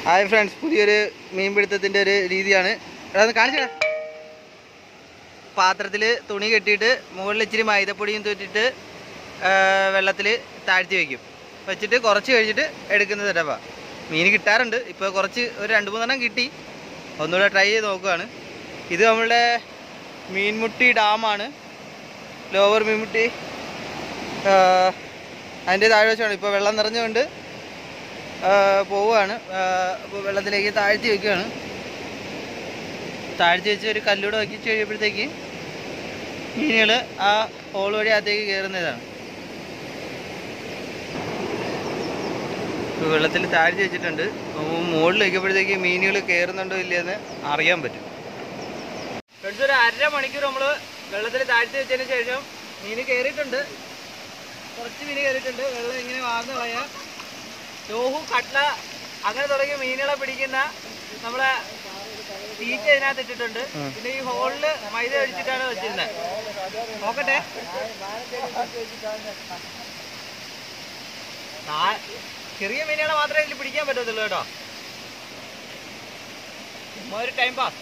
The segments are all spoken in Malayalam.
ഹായ് ഫ്രണ്ട്സ് പുതിയൊരു മീൻപിടുത്തത്തിൻ്റെ ഒരു രീതിയാണ് അതൊന്ന് കാണിച്ചേ പാത്രത്തിൽ തുണി കെട്ടിയിട്ട് മുകളിൽ ഇച്ചിരി മൈദപ്പൊടിയും തൂറ്റിട്ട് വെള്ളത്തിൽ താഴ്ത്തി വയ്ക്കും വെച്ചിട്ട് കുറച്ച് കഴിഞ്ഞിട്ട് എടുക്കുന്ന സെറ്റപ്പാണ് മീൻ കിട്ടാറുണ്ട് ഇപ്പോൾ കുറച്ച് ഒരു രണ്ട് മൂന്നെണ്ണം കിട്ടി ഒന്നുകൂടെ ട്രൈ ചെയ്ത് നോക്കുകയാണ് ഇത് നമ്മളുടെ മീൻമുട്ടി ഡാമാണ് ലോവർ മീൻമുട്ടി ആ, അതിൻ്റെ താഴ്വശമാണ് ഇപ്പോൾ വെള്ളം നിറഞ്ഞുകൊണ്ട് ആ, പോവുകയാണ് അപ്പോൾ വെള്ളത്തിലേക്ക് താഴ്ത്തി വെക്കുകയാണ് താഴ്ത്തി വെച്ച് ഒരു കല്ലൂടെ വയ്ക്കിച്ച് കഴിയുമ്പോഴത്തേക്ക് മീനുകൾ ആ ഹോൾ വഴി അകത്തേക്ക് കയറുന്നതാണ് ഇപ്പോൾ വെള്ളത്തിൽ താഴ്ത്തി വെച്ചിട്ടുണ്ട് അപ്പോൾ മുകളിൽ വയ്ക്കുമ്പോഴത്തേക്ക് മീനുകൾ കയറുന്നുണ്ടോ ഇല്ലയെന്ന് അറിയാൻ പറ്റും ഫ്രണ്ട്സ് ഒരു അര മണിക്കൂർ നമ്മൾ വെള്ളത്തിൽ താഴ്ത്തി വെച്ചതിന് ശേഷം മീൻ കയറിയിട്ടുണ്ട് കുറച്ച് മീൻ കയറിയിട്ടുണ്ട് വെള്ളം ഇങ്ങനെ വാർന്ന് കളയാ ലോഹു കട്ല അങ്ങനെ തുടങ്ങിയ മീനുകളെ പിടിക്കുന്ന നമ്മളെ തീറ്റ ഇതിനകത്ത് ഇട്ടിട്ടുണ്ട് പിന്നെ ഈ ഹോളില് മൈദ ഒഴിച്ചിട്ടാണ് വെച്ചിരുന്നത് നോക്കട്ടെ താ- ചെറിയ മീനുകളെ മാത്രമേ ഇതിൽ പിടിക്കാൻ പറ്റത്തുള്ളൂ കേട്ടോ ചുമ്മാ ഒരു ടൈം പാസ്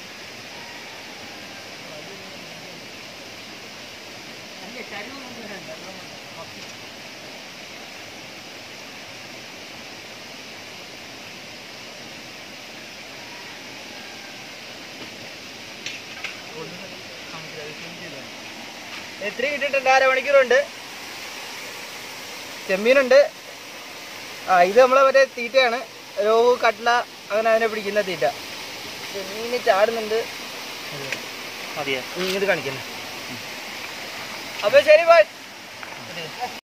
എത്ര കിട്ടിയിട്ടുണ്ട് അരമണിക്കൂറുണ്ട് ചെമ്മീനുണ്ട് ആ ഇത് നമ്മളെ മറ്റേ തീറ്റയാണ് രോഹു കട്ല അങ്ങനെ അതിനെ പിടിക്കുന്ന തീറ്റ ചെമ്മീന് ചാടുന്നുണ്ട് മതിയാ നീ ഇങ്ങോട്ട് കാണിക്കുന്നു അപ്പൊ ശരി ബോയ്